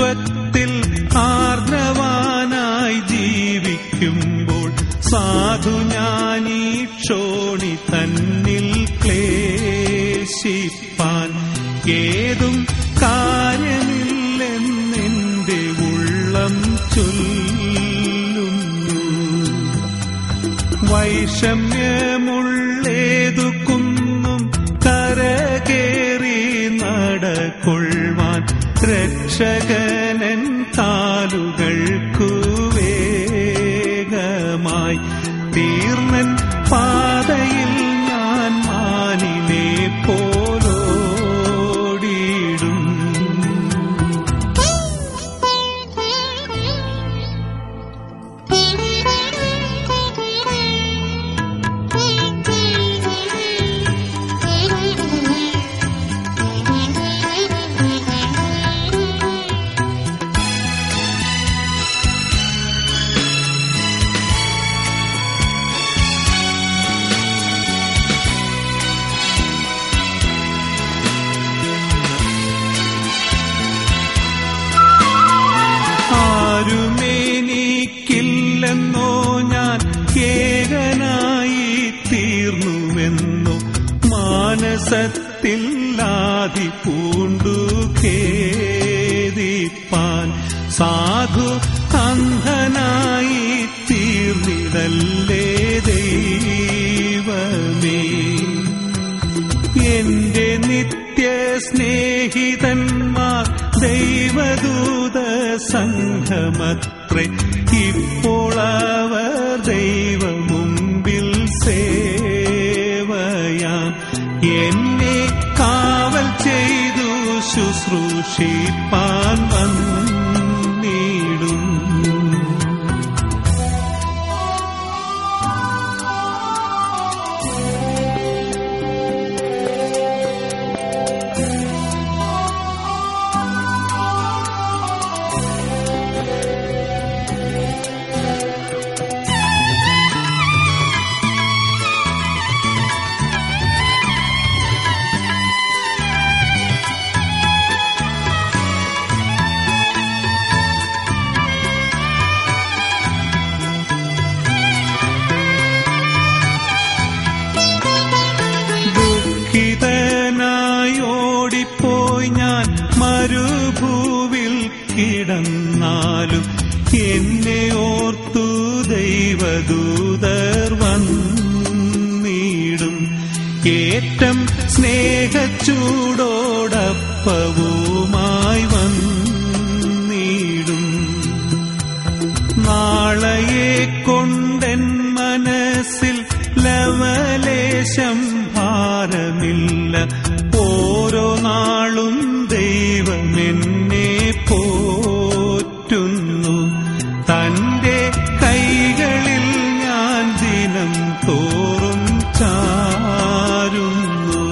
മഹത്വത്തിൽ ആർദ്രവാനായി ജീവിക്കുമ്പോൾ സാധു ഞാനീ ക്ഷോണി തന്നിൽ ക്ലേശിപ്പാൻ ഏതും കാര്യമില്ലെന്നെന്റെ ഉള്ളം ചൊല്ലുന്നു വൈഷമ്യമുള്ളേതു കുന്നും കരകേറി നടക്കൊള്ളുവാൻ രക്ഷകനൻ കാലുകൾക്കു വേഗമായി തീർന്നൻ പാതയിൽ ഞാൻ മാനിനെ പോലോടിയിടും ആരുമേനിക്കില്ലെന്നോ ഞാൻ ഏകനായി തീർന്നുവെന്നോ മാനസത്തിൽ ആദി പൂണ്ടു ഖേദിപ്പാൻ സാധു അന്ധനായി തീർന്നിടല്ലേ ദൈവമേ എന്റെ നിത്യ സ്നേഹിതന്മാർ ദൈവദൂത സംഘമത്രേ ഇപ്പോൾ അവർ ദൈവമുമ്പിൽ സേവയാം എന്നെ കാവൽ ചെയ്തു ശുശ്രൂഷിപ്പാൻ വന്നിടും ദുഃഖിതനായി ഓടിപ്പോയി ഞാൻ മരുഭൂവിൽ കിടന്നാലും എന്നെ ഓർത്തു ദൈവദൂതർ വന്നിടും ഏറ്റം സ്നേഹച്ചൂടോടപ്പവുമായി വന്നിടും നാളയെ കൊണ്ടെൻ മനസ്സിൽ ലവലേശം ഭാരമില്ല ഓരോ നാളും ദൈവം എന്നെ പോറ്റുന്നു തന്റെ കൈകളിൽ ഞാൻ ദിനം തോറും ചാരുന്നു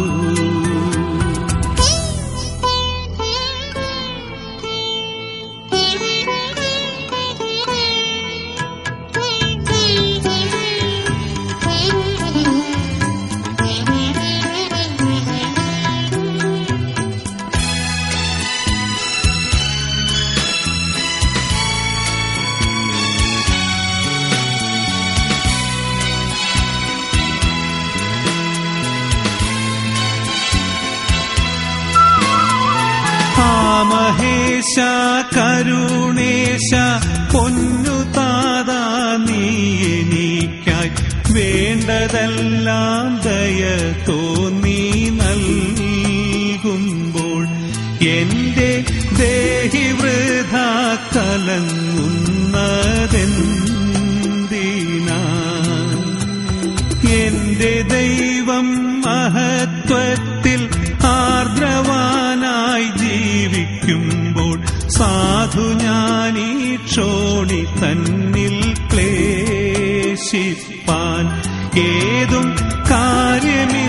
ആ മഹേശ കരുണേശ പൊന്നു താതാ നീ എനിക്കായി വേണ്ടതെല്ലാം ദയ തോന്നി നൽകുമ്പോൾ എന്റെ ദേഹി വൃഥ കലങ്ങുന്നതെന്തിനാ എന്റെ ദൈവം മഹത്വത്തിൽ ആർദ്രവാനായി ജീവിക്കുമ്പോൾ സാധു ഞാനീ ക്ഷോണി തന്നിൽ ക്ലേശിപ്പാൻ ഏതും കാര്യമില്ല